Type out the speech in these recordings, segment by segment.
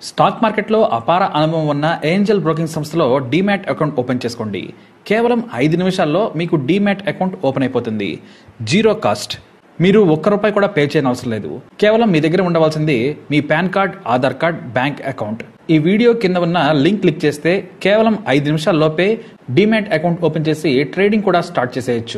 stock మార్కెట్లో అపార అనుభవం ఉన్న ఏంజల్ బ్రోకింగ్ సంస్థలో డీమ్యాట్ అకౌంట్ ఓపెన్ చేసుకోండి కేవలం ఐదు నిమిషాల్లో మీకు డీమ్యాట్ అకౌంట్ ఓపెన్ అయిపోతుంది జీరో కాస్ట్ మీరు ఒక్క రూపాయి కూడా పే చేయని అవసరం లేదు కేవలం మీ దగ్గర ఉండవలసింది మీ PAN card Aadhaar card bank account ఈ వీడియో కింద ఉన్న లింక్ క్లిక్ చేస్తే కేవలం ఐదు నిమిషాల్లోపే డీమ్యాట్ అకౌంట్ ఓపెన్ చేసి ట్రేడింగ్ కూడా స్టార్ట్ చేసేయచ్చు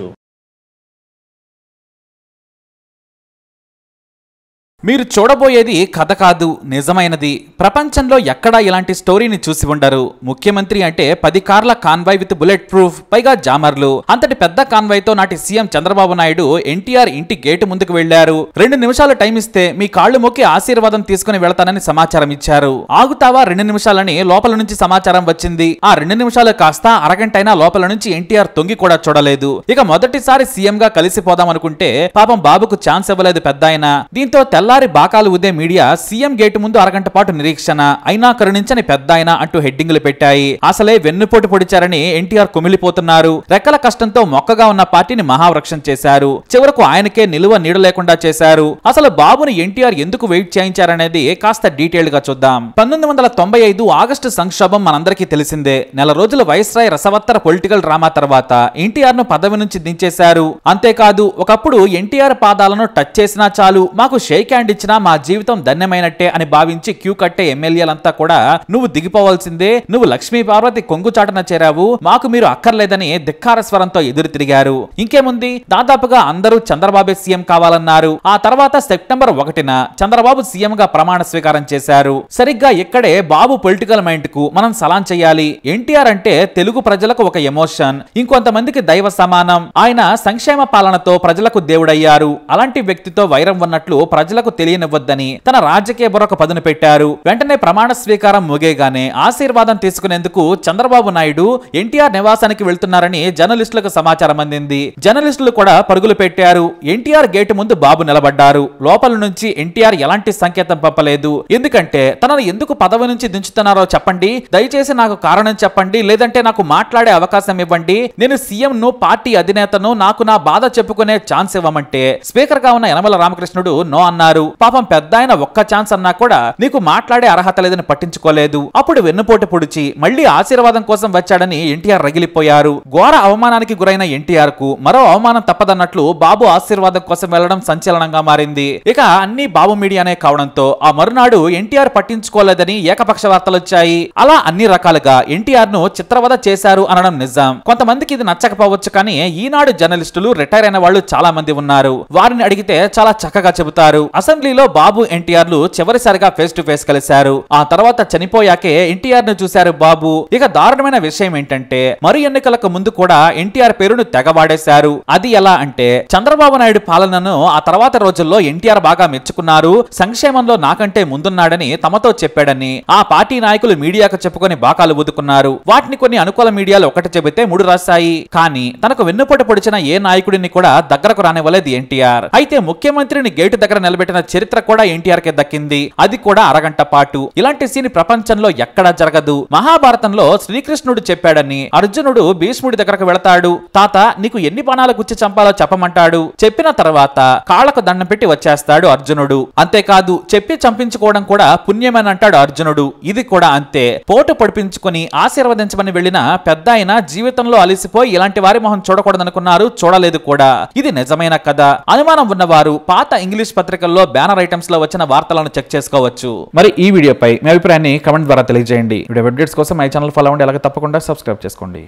మీరు చూడబోయేది కథ కాదు నిజమైనది ప్రపంచంలో ఎక్కడా ఇలాంటి స్టోరీని చూసి ఉండరు ముఖ్యమంత్రి అంటే పది కార్ల కాన్వాయ్ విత్ బుల్లెట్ ప్రూఫ్ పైగా జామర్లు అంతటి పెద్ద కాన్వాయ్ తో నాటి సీఎం చంద్రబాబు నాయుడు ఎన్టీఆర్ ఇంటి గేటు ముందుకు వెళ్లారు రెండు నిమిషాలు టైం ఇస్తే మీ కాళ్ళు మొక్కి ఆశీర్వాదం తీసుకుని వెళతానని సమాచారం ఇచ్చారు ఆగుతావా రెండు నిమిషాలని లోపల నుంచి సమాచారం వచ్చింది ఆ రెండు నిమిషాలు కాస్త అరగంటైనా లోపల నుంచి ఎన్టీఆర్ తొంగి కూడా చూడలేదు ఇక మొదటిసారి సీఎం గా కలిసిపోదాం అనుకుంటే పాపం బాబుకు ఛాన్స్ ఇవ్వలేదు పెద్ద దీంతో తెల్లారి బాకాలు ఉదే మీడియా సీఎం గేటు ముందు అరగంట పాటు నిరీక్షణ అయినా కరుణించని పెద్ద అంటూ హెడ్డింగ్లు పెట్టాయి అసలే వెన్నుపోటు పొడిచారని ఎన్టీఆర్ కుమిలిపోతున్నారు రెక్కల కష్టంతో మొక్కగా ఉన్న పార్టీని మహావృక్షం చేశారు చివరకు ఆయనకే నిలువ నీడ లేకుండా చేశారు అసలు బాబుని ఎన్టీఆర్ ఎందుకు వెయిట్ చేయించారనేది కాస్త డీటెయిల్ గా చూద్దాం పంతొమ్మిది వందల తొంభై ఐదు ఆగస్టు సంక్షోభం మనందరికీ తెలిసిందే నెల రోజుల వైస్రాయ్ రసవత్తర పొలిటికల్ డ్రామా తర్వాత ఎన్టీఆర్ ను పదవి నుంచి దించేశారు అంతేకాదు ఒకప్పుడు ఎన్టీఆర్ పాదాలను టచ్ చేసినా చాలు మాకు షేక్ హ్యాండ్ ఇచ్చినా మా జీవితం ధన్యమైనట్టే అని భావించి క్యూ కట్టే ఎమ్మెల్యేలంతా కూడా నువ్వు దిగిపోవాల్సిందే నువ్వు లక్ష్మీ పార్వతి కొంగుచాటున చేరావు మాకు మీరు అక్కర్లేదని ధిక్కార స్వరంతో ఎదురు తిరిగారు ఇంకేముంది దాదాపుగా అందరూ చంద్రబాబే సీఎం కావాలన్నారు ఆ తర్వాత సెప్టెంబర్ ఒకటిన చంద్రబాబు సీఎం గా ప్రమాణ స్వీకారం చేశారు సరిగ్గా ఇక్కడే బాబు పొలిటికల్ మైండ్ కు మనం సలాం చేయాలి ఎన్టీఆర్ అంటే తెలుగు ప్రజలకు ఒక ఎమోషన్ ఇంకొంతమందికి దైవ సమానం ఆయన సంక్షేమ పాలనతో ప్రజలకు దేవుడయ్యారు అలాంటి వ్యక్తితో వైరం ఉన్నట్లు ప్రజలకు తెలియనివ్వద్దని తన రాజకీయ బుర్రకు పదును పెట్టారు వెంటనే ప్రమాణ స్వీకారం ముగేగానే ఆశీర్వాదం తీసుకునేందుకు చంద్రబాబు నాయుడు ఎన్టీఆర్ నివాసానికి వెళ్తున్నారని జర్నలిస్టులకు సమాచారం అందింది జర్నలిస్టులు కూడా పరుగులు పెట్టారు ఎన్టీఆర్ గేటు ముందు బాబు నిలబడ్డారు లోపల నుంచి ఎన్టీఆర్ ఎలాంటి సంకేతం పంపలేదు ఎందుకంటే తనను ఎందుకు పదవి నుంచి దించుతున్నారో చెప్పండి దయచేసి నాకు కారణం చెప్పండి లేదంటే నాకు మాట్లాడే అవకాశం ఇవ్వండి నేను సీఎం ను పార్టీ అధినేతను నాకు నా బాధ చెప్పుకునే ఛాన్స్ ఇవ్వమంటే స్పీకర్ గా ఉన్న యనమల రామకృష్ణుడు నో అన్నారు పాపం పెద్ద ఆయన ఒక్క ఛాన్స్ అన్నా కూడా నీకు మాట్లాడే అర్హత లేదని పట్టించుకోలేదు అప్పుడు వెన్నుపోటు పొడిచి మళ్ళీ ఆశీర్వాదం కోసం వచ్చాడని ఎన్టీఆర్ రగిలిపోయారు ఘోర అవమానానికి గురైన ఎన్టీఆర్ కు మరో అవమానం తప్పదన్నట్లు బాబు ఆశీర్వాదం కోసం వెళ్లడం సంచలనంగా మారింది ఇక అన్ని బాబు మీడియానే కావడంతో ఆ మరునాడు ఎన్టీఆర్ పట్టించుకోలేదని ఏకపక్ష వార్తలు వచ్చాయి అలా అన్ని రకాలుగా ఎన్టీఆర్ ను చిత్రవద చేశారు అనడం నిజం కొంతమందికి ఇది నచ్చకపోవచ్చు కానీ ఈనాడు జర్నలిస్టులు రిటైర్ అయిన వాళ్ళు చాలా మంది ఉన్నారు వారిని అడిగితే చాలా చక్కగా చెబుతారు అసెంబ్లీలో బాబు ఎన్టీఆర్ లు చివరిసారిగా ఫేస్ టు ఫేస్ కలిశారు ఆ తర్వాత చనిపోయాకే ఎన్టీఆర్ ను చూశారు బాబు ఇక దారుణమైన విషయం ఏంటంటే మరి ఎన్నికలకు ముందు కూడా ఎన్టీఆర్ పేరును తెగవాడేశారు అది ఎలా అంటే చంద్రబాబు నాయుడు పాలనను ఆ తర్వాత రోజుల్లో ఎన్టీఆర్ బాగా మెచ్చుకున్నారు సంక్షేమంలో నాకంటే ముందున్నాడని తమతో చెప్పాడని ఆ పార్టీ నాయకులు మీడియాకు చెప్పుకొని బాకాలు ఊదుకున్నారు వాటిని కొన్ని అనుకూల మీడియాలు ఒకటి చెబితే మూడు రాశాయి కానీ తనకు వెన్నుపోటు పొడిచిన ఏ నాయకుడిని కూడా దగ్గరకు రానివ్వలేదు ఎన్టీఆర్ అయితే ముఖ్యమంత్రిని గేటు దగ్గర నిలబెట్టిన చరిత్ర కూడా ఎన్టీఆర్ కి దక్కింది అది కూడా అరగంట పాటు ఇలాంటి సీన్ ప్రపంచంలో ఎక్కడా జరగదు మహాభారతంలో శ్రీకృష్ణుడు చెప్పాడని అర్జునుడు భీష్ముడి దగ్గరకు వెళతాడు తాత నీకు ఎన్ని బాణాలు గుచ్చి చంపాలో చెప్పమంటాడు చెప్పిన తర్వాత కాళ్లకు దండం పెట్టి వచ్చేస్తాడు అర్జునుడు అంతేకాదు చెప్పి చంపించుకోవడం కూడా పుణ్యమని అంటాడు అర్జునుడు ఇది కూడా అంతే పోటు పడిపించుకుని ఆశీర్వదించమని వెళ్లిన పెద్ద ఆయన జీవితంలో అలిసిపోయి ఇలాంటి వారి మొహం చూడకూడదనుకున్నారు చూడలేదు కూడా ఇది నిజమైన కథ అనుమానం ఉన్నవారు పాత ఇంగ్లీష్ పత్రికల్లో బ్యానర్ ఐటమ్స్ లో వచ్చిన వార్తలను చెక్ చేసుకోవచ్చు మరి ఈ వీడియోపై మీ అభిప్రాయాన్ని కమెంట్ ద్వారా తెలియజేయండి వీడియో అప్డేట్స్ కోసం మై ఛానల్ ఫాలో అవ్వండి అలాగే తప్పకుండా సబ్స్క్రైబ్ చేసుకోండి